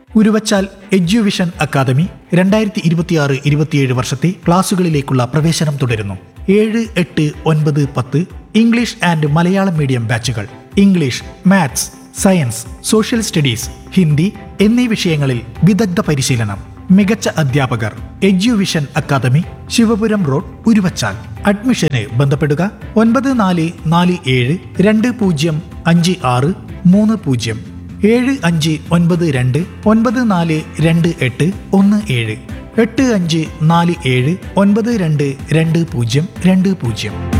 Uruvachal Eduvision academy രണ്ടായിരത്തി ഇരുപത്തിയാറ് ഇരുപത്തിയേഴ് വർഷത്തെ ക്ലാസുകളിലേക്കുള്ള പ്രവേശനം തുടരുന്നു ഏഴ് എട്ട് ഒൻപത് പത്ത് ഇംഗ്ലീഷ് ആൻഡ് മലയാളം മീഡിയം ബാച്ചുകൾ English maths science social studies Hindi എന്നീ വിഷയങ്ങളിൽ വിദഗ്ധ പരിശീലനം മികച്ച അധ്യാപകർ Eduvision academy Sivapuram road Uruvachal അഡ്മിഷന് ബന്ധപ്പെടുക ഒൻപത് നാല് നാല് ഏഴ് രണ്ട് പൂജ്യം അഞ്ച് ആറ് മൂന്ന് പൂജ്യം ഏഴ് അഞ്ച് ഒൻപത് രണ്ട് ഒൻപത് നാല് രണ്ട് എട്ട് ഒന്ന് ഏഴ് എട്ട് അഞ്ച് നാല് ഏഴ് ഒൻപത് രണ്ട് രണ്ട് പൂജ്യം രണ്ട് പൂജ്യം